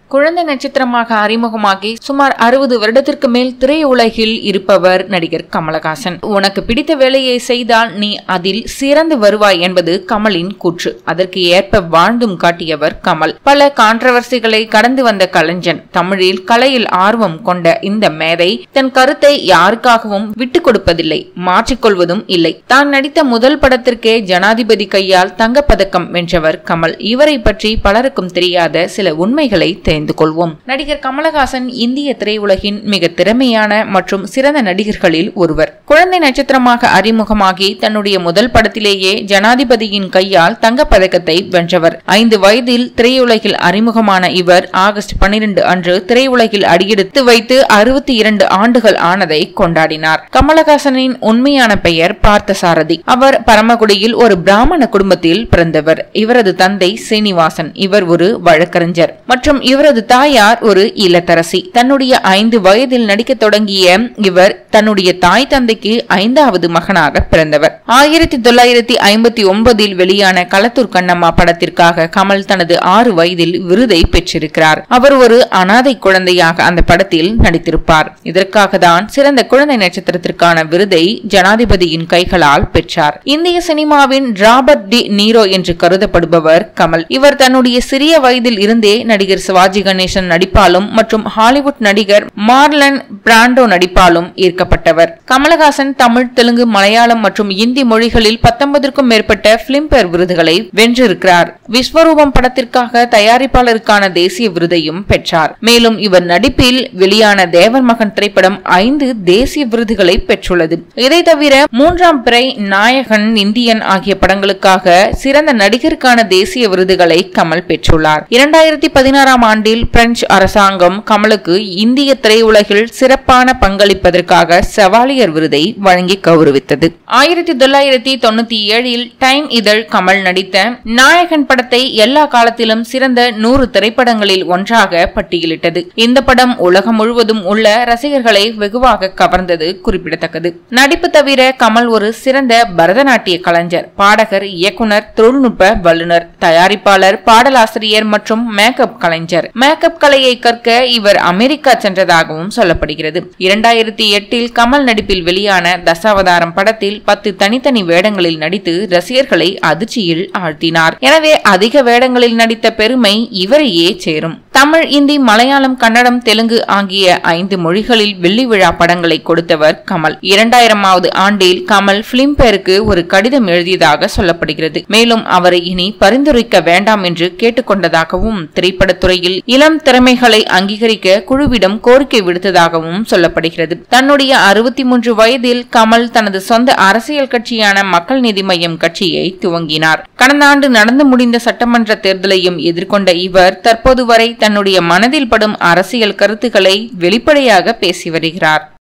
குழந்தை நட்சத்திரமாக அறிமுகமாகி சுமார் அறுபது வருடத்திற்கு மேல் திரையுலகில் இருப்பவர் நடிகர் கமலஹாசன் உனக்கு பிடித்த வேலையை செய்தால் நீ அதில் சிறந்து வருவாய் என்பது கமலின் கூற்று அதற்கு ஏற்ப வாழ்ந்தும் காட்டியவர் கமல் பல கான்ட்ரவர்சிகளை கடந்து வந்த கலைஞன் தமிழில் கலையில் ஆர்வம் கொண்ட இந்த மேதை தன் கருத்தை யாருக்காகவும் விட்டுக் கொடுப்பதில்லை மாற்றிக்கொள்வதும் இல்லை தான் நடித்த முதல் படத்திற்கே ஜனாதிபதி கையால் தங்கப்பதக்கம் வென்றவர் கமல் இவரை பற்றி பலருக்கும் தெரியாத சில உண்மைகளை தெரிந்து கொள்வோம் நடிகர் கமலஹாசன் இந்திய திரையுலகின் மிக திறமையான மற்றும் சிறந்த நடிகர்களில் ஒருவர் குழந்தை நட்சத்திரமாக அறிமுகமாகி தன்னுடைய முதல் படத்திலேயே ஜனாதிபதியின் கையால் தங்கப்பதக்கத்தை வென்றவர் ஐந்து வயதில் திரையுலகில் அறிமுகமான இவர் ஆகஸ்ட் பன்னிரண்டு அன்று திரையுலகில் அடியெடுத்து வைத்து அறுபத்தி இரண்டு ஆண்டுகள் ஆனதை கொண்டாடினார் கமலஹாசனின் உண்மையான பெயர் பார்த்தசாரதி அவர் பரமக்குடியில் ஒரு பிராமண குடும்பத்தில் பிறந்தவர் இவரது தந்தை சீனிவாசன் இவர் ஒரு வழக்கறிஞர் மற்றும் இவரது தாயார் ஒரு இல்லத்தரசி தன்னுடைய ஐந்து வயதில் நடிக்க தொடங்கிய இவர் தன்னுடைய தாய் தந்தைக்கு ஐந்தாவது மகனாக பிறந்தவர் ஆயிரத்தி தொள்ளாயிரத்தி ஐம்பத்தி ஒன்பதில் வெளியான களத்தூர் கண்ணம்மா படத்திற்காக கமல் தனது ஆறு வயதில் விருதை பெற்றிருக்கிறார் அவர் ஒரு அனாதை குழந்தையாக அந்த படத்தில் நடித்திருப்பார் இதற்காக தான் சிறந்த குழந்தை நட்சத்திரத்திற்கான விருதை ஜனாதிபதியின் கைகளால் பெற்றார் இந்திய சினிமாவின் ராபர்ட் டி நீரோ என்று கருதப்படுபவர் கமல் இவர் தன்னுடைய சிறிய வயதில் இருந்தே நடிகர் சிவாஜி கணேசன் நடிப்பாலும் மற்றும் ஹாலிவுட் நடிகர் மார்லன் பிராண்டோ நடிப்பாலும் ஈர்க்கப்பட்டவர் கமலஹாசன் தமிழ் தெலுங்கு மலையாளம் மற்றும் இந்தி மொழிகளில் பத்தொன்பதற்கும் மேற்பட்ட பிலிம்பேர் விருதுகளை வென்றிருக்கிறார் விஸ்வரூபம் படத்திற்காக தயாரிப்பாளருக்கான தேசிய விருதையும் பெற்றார் மேலும் இவர் நடிப்பில் வெளியான தேவர் மகன் திரைப்படம் ஐந்து தேசிய விருதுகளை பெற்றுள்ளது இதை தவிர மூன்றாம் பிறை நாயகன் இந்தியன் ஆகிய படங்களுக்காக சிறந்த நடிகருக்கான தேசிய விருதுகளை கமல் பெற்றுள்ளார் இரண்டாயிரத்தி பதினாறாம் ஆண்டில் பிரெஞ்சு அரசாங்கம் கமலுக்கு இந்திய திரையுலகில் சிறப்பான பங்களிப்பதற்காக செவாலியர் விருதை வழங்கி கௌரவித்தது ஆயிரத்தி தொள்ளாயிரத்தி தொண்ணூத்தி ஏழில் டைம் இதழ் கமல் நடித்த நாயகன் படத்தை எல்லா காலத்திலும் சிறந்த நூறு திரைப்படங்களில் ஒன்றாக பட்டியலிட்டது இந்த படம் உலகம் முழுவதும் உள்ள ரசிகர்களை வெகுவாக கவர்ந்தது குறிப்பிடத்தக்கது நடிப்பு தவிர கமல் ஒரு சிறந்த பரதநாட்டிய கலைஞர் பாடகர் இயக்குனர் தொழில்நுட்ப வல்லுநர் தயாரிப்பாளர் பாடலாசிரியர் மற்றும் மேக்கப் கலைஞர் மேக்கப் கலையை கற்க இவர் அமெரிக்கா சென்றதாகவும் சொல்லப்படுகிறது இரண்டாயிரத்தி எட்டில் கமல் நடிப்பில் வெளியான தசாவதாரம் படத்தில் பத்து தனித்தனி வேடங்களில் நடித்து ரசிகர்களை அதிர்ச்சியில் ஆழ்த்தினார் எனவே அதிக வேடங்களில் நடித்த பெருமை இவரையே சேரும் தமிழ் இந்தி மலையாளம் கன்னடம் தெலுங்கு ஆகிய ஐந்து மொழிகளில் வெள்ளி விழா படங்களை கொடுத்தவர் கமல் இரண்டாயிரமாவது ஆண்டில் கமல் பிலிம்பேருக்கு ஒரு கடிதம் எழுதியதாக சொல்லப்படுகிறது மேலும் அவரை இனி பரிந்துரைக்க வேண்டாம் என்று கேட்டுக்கொண்டதாகவும் திரைப்படத்துறையில் இளம் திறமைகளை அங்கீகரிக்க குழுவிடம் கோரிக்கை விடுத்ததாகவும் சொல்லப்படுகிறது தன்னுடைய அறுபத்தி மூன்று வயதில் கமல் தனது சொந்த அரசியல் கட்சியான மக்கள் நீதி மய்யம் கட்சியை துவங்கினார் கடந்த ஆண்டு நடந்து முடிந்த சட்டமன்ற தேர்தலையும் எதிர்கொண்ட இவர் தற்போது வரை தன்னுடைய மனதில் படும் அரசியல் கருத்துக்களை வெளிப்படையாக பேசி வருகிறார்